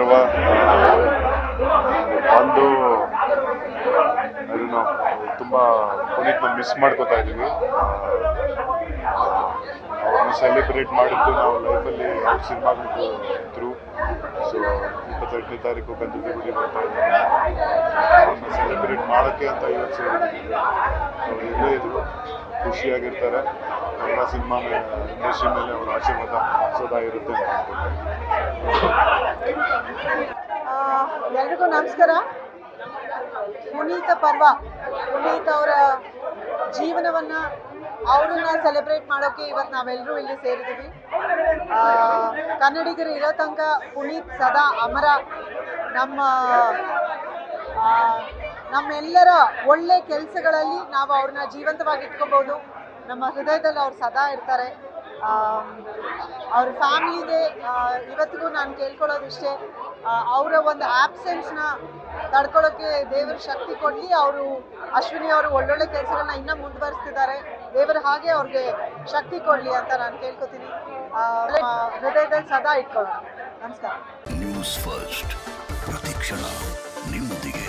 ಪರ್ವ ಒಂದು ಅದನ್ನು ತುಂಬ ಪುನೀತ್ನ ಮಿಸ್ ಮಾಡ್ಕೋತಾ ಇದ್ದೀವಿ ಅವ್ರನ್ನ ಸೆಲೆಬ್ರೇಟ್ ಮಾಡಿದ್ದು ನಾವು ಲೈಫಲ್ಲಿ ಅವ್ರ ಸಿನಿಮಾಗಳು ಥ್ರೂ ಸೊ ಇಪ್ಪತ್ತೆಂಟನೇ ತಾರೀಕು ಗಂಧದ ಗುಡಿ ಬರ್ತಾ ಇದ್ದಾರೆ ಅವ್ರನ್ನ ಸೆಲೆಬ್ರೇಟ್ ಮಾಡೋಕ್ಕೆ ಅಂತ ಇವತ್ತು ಸೇರಿದ್ದೀವಿ ಅವ್ರು ಎಲ್ಲೇ ಇದ್ರು ಖುಷಿಯಾಗಿರ್ತಾರೆ ಕನ್ನಡ ಸಿನಿಮಾ ಇಂಡಸ್ಟ್ರಿ ಮೇಲೆ ಅವರ ಆಶೀರ್ವಾದ ಸದಾ ಇರುತ್ತೆ ಅಂತ ಅನ್ಕೊಳ್ತೀನಿ. ಆ, ಎಲ್ರಿಗೂ ನಮಸ್ಕಾರ ಪುನೀತ ಪರ್ವ ಪುನೀತ್ ಅವರ ಜೀವನವನ್ನ ಅವರನ್ನ ಸೆಲೆಬ್ರೇಟ್ ಮಾಡೋಕೆ ಇವತ್ತು ನಾವೆಲ್ಲರೂ ಇಲ್ಲಿ ಸೇರಿದ್ದೀವಿ ಆ, ಕನ್ನಡಿಗರು ಇರೋ ತನಕ ಪುನೀತ್ ಸದಾ ಅಮರ ನಮ್ಮ ಆ, ನಮ್ಮೆಲ್ಲರ ಒಳ್ಳೆ ಕೆಲಸಗಳಲ್ಲಿ ನಾವು ಅವ್ರನ್ನ ಜೀವಂತವಾಗಿ ಇಟ್ಕೋಬಹುದು ನಮ್ಮ ಹೃದಯದಲ್ಲಿ ಅವ್ರು ಸದಾ ಇರ್ತಾರೆ ಆಮ್, ಅವ್ರ ಫ್ಯಾಮಿಲಿಗೆ ಇವತ್ತಿಗೂ ನಾನು ಕೇಳ್ಕೊಳ್ಳೋದಿಷ್ಟೇ ಅವರ ಒಂದು ಆಬ್ಸೆನ್ಸ್ನ ತಡ್ಕೊಳ್ಳೋಕ್ಕೆ ದೇವರ ಶಕ್ತಿ ಕೊಡಲಿ ಅವರು ಅಶ್ವಿನಿ ಅವರು ಒಳ್ಳೊಳ್ಳೆ ಕೆಲಸಗಳನ್ನ ಇನ್ನೂ ಮುಂದುವರಿಸ್ತಿದ್ದಾರೆ ದೇವರು ಹಾಗೆ ಅವ್ರಿಗೆ ಶಕ್ತಿ ಕೊಡಲಿ ಅಂತ ನಾನು ಕೇಳ್ಕೊತೀನಿ ಆ, ಆ, ಹೃದಯದಲ್ಲಿ ಸದಾ ಇಟ್ಕೊಳ್ಳೋಣ ನಮಸ್ಕಾರ ನ್ಯೂಸ್ ಫಸ್ಟ್ ಪ್ರತಿಕ್ಷಣ ನಿಮ್ಮೊಂದಿಗೆ